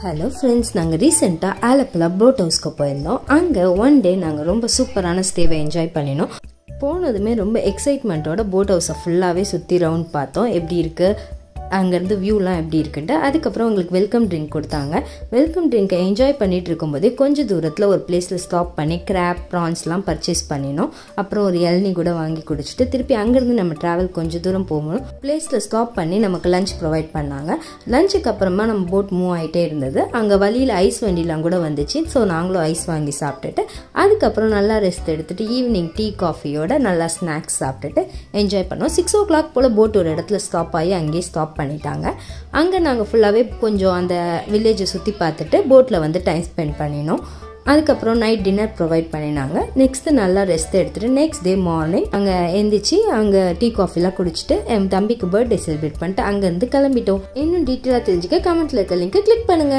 hello friends நாங்கள் ரீசெண்டாக Alappuzha boat ஹவுஸ்க்கு போயிருந்தோம் அங்கே ஒன் டே நாங்கள் ரொம்ப சூப்பரான ஸ்டேவை என்ஜாய் பண்ணினோம் போனதுமே ரொம்ப எக்ஸைட்மெண்ட்டோட போட் ஹவுஸை ஃபுல்லாகவே சுற்றி ரவுண்ட் பார்த்தோம் எப்படி இருக்குது அங்கேருந்து வியூலாம் எப்படி இருக்குன்ட்டு அதுக்கப்புறம் உங்களுக்கு வெல்கம் ட்ரிங்க் கொடுத்தாங்க வெல்கம் ட்ரிங்க்கை என்ஜாய் பண்ணிட்டு இருக்கும்போதே கொஞ்சம் தூரத்தில் ஒரு பிளேஸில் ஸ்டாப் பண்ணி கிராப் ப்ரான்ஸ்லாம் பர்ச்சேஸ் பண்ணினோம் அப்புறம் ஒரு இளநீ கூட வாங்கி குடிச்சிட்டு திருப்பி அங்கேருந்து நம்ம ட்ராவல் கொஞ்சம் தூரம் போகும்போது பிளேஸில் ஸ்டாப் பண்ணி நமக்கு லஞ்ச் ப்ரொவைட் பண்ணாங்க லஞ்சுக்கு அப்புறமா நம்ம போட் மூவ் ஆகிட்டே இருந்தது அங்கே வழியில் ஐஸ் வண்டிலாம் கூட வந்துச்சு ஸோ நாங்களும் ஐஸ் வாங்கி சாப்பிட்டுட்டு அதுக்கப்புறம் நல்லா ரெஸ்ட் எடுத்துட்டு ஈவினிங் டீ காஃபியோட நல்லா ஸ்நாக்ஸ் சாப்பிட்டுட்டு என்ஜாய் பண்ணோம் சிக்ஸ் ஓ கிளாக் போல் போட் ஒரு இடத்துல ஸ்டாப் ஆகி அங்கேயே ஸ்டாப் பண்ணிட்டாங்க அங்கே நாங்கள் ஃபுல்லாகவே கொஞ்சம் அந்த வில்லேஜை சுற்றி பார்த்துட்டு போட்டில் வந்து டைம் ஸ்பெண்ட் பண்ணினோம் அதுக்கப்புறம் நைட் டின்னர் ப்ரொவைட் பண்ணினாங்க நெக்ஸ்ட்டு நல்லா ரெஸ்ட் எடுத்துகிட்டு நெக்ஸ்ட் டே மார்னிங் அங்கே எந்திரிச்சு அங்கே டீ காஃபிலாம் குடிச்சிட்டு என் தம்பிக்கு பர்த்டே செலிப்ரேட் பண்ணிட்டு அங்கேருந்து கிளம்பிட்டோம் இன்னும் டீட்டெயிலாக தெரிஞ்சுக்க கமெண்ட்டில் இருக்க லிங்க்கை கிளிக் பண்ணுங்கள்